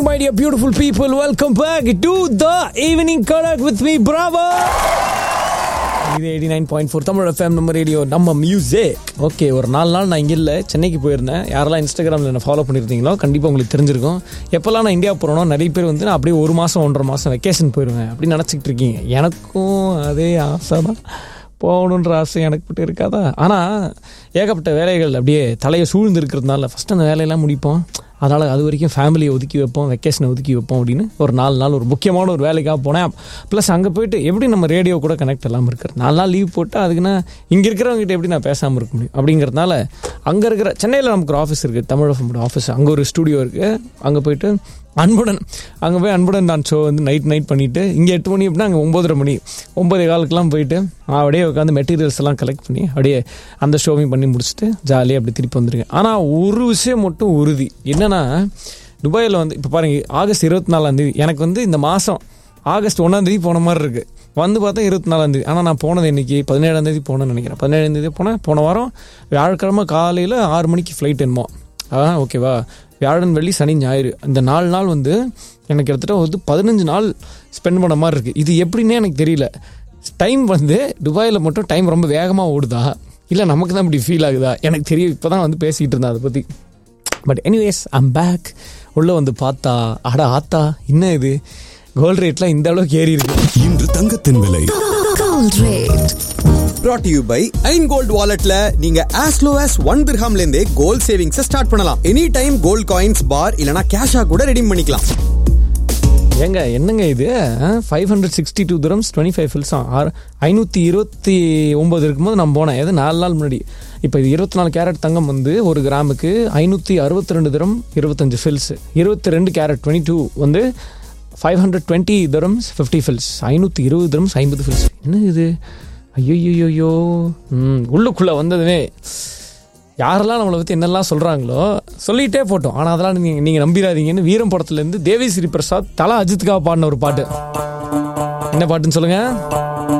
morning, my dear beautiful people. Welcome back to the evening Kodak with me, bravo. இது eighty nine point four Tamil FM நம்ம radio நம்ம music okay ஒரு நாலு நாள் நான் இங்கே இல்லை சென்னைக்கு போயிருந்தேன் யாரெல்லாம் இன்ஸ்டாகிராமில் என்ன ஃபாலோ பண்ணியிருந்தீங்களோ கண்டிப்பாக உங்களுக்கு தெரிஞ்சிருக்கும் எப்போல்லாம் நான் இந்தியா போகிறோனோ நிறைய பேர் வந்து நான் அப்படியே ஒரு மாதம் ஒன்றரை மாதம் வெக்கேஷன் போயிடுவேன் அப்படின்னு நினச்சிக்கிட்டு இருக்கீங்க எனக்கும் அதே ஆசை தான் போகணுன்ற ஆசை எனக்கு மட்டும் இருக்காதா ஆனால் ஏகப்பட்ட வேலைகள் அப்படியே தலையை சூழ்ந்து இருக்கிறதுனால ஃபஸ்ட்டு அந்த வேலையெல்லாம் முடிப்போம் அதனால் அது வரைக்கும் ஃபேமிலியை ஒதுக்கி வைப்போம் வெக்கேஷனை ஒதுக்கி வைப்போம் அப்படின்னு ஒரு நாலு நாள் ஒரு முக்கியமான ஒரு வேலைக்காக போனேன் ப்ளஸ் அங்கே போயிட்டு எப்படி நம்ம ரேடியோ கூட கனெக்ட் இல்லாமல் இருக்கிறது நாலு நாள் லீவ் போட்டு அதுக்குன்னா இங்கே இருக்கிறவங்ககிட்ட எப்படி நான் பேசாமல் இருக்க முடியும் அப்படிங்கிறதுனால அங்கே இருக்கிற சென்னையில் நமக்கு ஒரு ஆஃபீஸ் இருக்குது தமிழ் எஃப்எம்மோட ஆஃபீஸ் அங்கே ஒரு ஸ்டூடியோ இருக்குது அங்கே போயிட்டு அன்புடன் அங்கே போய் அன்புடன் நான் ஷோ வந்து நைட் நைட் பண்ணிவிட்டு இங்கே எட்டு மணி அப்படின்னா அங்கே ஒம்பதரை மணி ஒம்பதே காலுக்கெல்லாம் போயிட்டு அப்படியே உட்காந்து மெட்டீரியல்ஸ் எல்லாம் கலெக்ட் பண்ணி அப்படியே அந்த ஷோவையும் பண்ணி முடிச்சுட்டு ஜாலியாக அப்படி திருப்பி வந்திருக்கேன் ஆனால் ஒரு விஷயம் மட்டும் உறுதி என்னென்னா துபாயில் வந்து இப்போ பாருங்க ஆகஸ்ட் இருபத்தி நாலாந்தேதி எனக்கு வந்து இந்த மாதம் ஆகஸ்ட் ஒன்றாந்தேதி போன மாதிரி இருக்குது வந்து பார்த்தா இருபத்தி நாலாந்தேதி ஆனால் நான் போனது இன்னைக்கு பதினேழாந்தேதி போனேன்னு நினைக்கிறேன் பதினேழாந்தேதி போனேன் போன வாரம் வியாழக்கிழமை காலையில் ஆறு மணிக்கு ஃப்ளைட் என்னமோ ஆ ஓகேவா வியாழன் வெள்ளி சனி ஞாயிறு இந்த நாலு நாள் வந்து எனக்கு கிட்டத்தட்ட வந்து பதினஞ்சு நாள் ஸ்பெண்ட் பண்ண மாதிரி இருக்குது இது எப்படின்னே எனக்கு தெரியல டைம் வந்து துபாயில் மட்டும் டைம் ரொம்ப வேகமாக ஓடுதா இல்லை நமக்கு தான் இப்படி ஃபீல் ஆகுதா எனக்கு தெரியும் இப்போ தான் வந்து பேசிக்கிட்டு இருந்தேன் அதை பற்றி பட் எனிவேஸ் ஐம் பேக் உள்ளே வந்து பார்த்தா அட ஆத்தா என்ன இது கோல்ட் ரேட்லாம் இந்த அளவுக்கு ஏறி இருக்கு இன்று தங்கத்தின் விலை Gold rate. brought to you by ஐன் கோல்ட் வாலெட்ல நீங்க as low as ஒன் திர்ஹாம்ல இருந்தே கோல்ட் சேவிங்ஸ் ஸ்டார்ட் பண்ணலாம் any time gold coins bar இல்லனா கேஷா கூட ரெடீம் பண்ணிக்கலாம் ஏங்க என்னங்க இது five hundred sixty two dirhams twenty five ஃபில்ஸாம் ஆறு ஐநூற்றி இருபத்தி ஒம்பது இருக்கும்போது நான் போனேன் எது நாலு நாள் முன்னாடி இப்போ இது இருபத்தி நாலு கேரட் தங்கம் வந்து ஒரு கிராமுக்கு ஐநூற்றி அறுபத்தி ரெண்டு திரம் இருபத்தஞ்சு ஃபில்ஸ் இருபத்தி ரெண்டு கேரட் டுவெண்ட்டி டூ வந்து five hundred twenty dirhams fifty fils ஐநூற்றி இருபது திரம்ஸ் ஐம்பது ஃபில்ஸ் என்ன இது ஐயோயோயோ ம் உள்ளுக்குள்ளே வந்ததுமே யாரெல்லாம் நம்மளை பற்றி என்னெல்லாம் சொல்கிறாங்களோ சொல்லிகிட்டே போட்டோம் ஆனால் அதெல்லாம் நீங்கள் நீங்கள் நம்பிடாதீங்கன்னு வீரம் படத்துலேருந்து தேவி ஸ்ரீ பிரசாத் தலா அஜித்துக்காக பாடின ஒரு பாட்டு என்ன பாட்டுன்னு சொல்லுங்கள்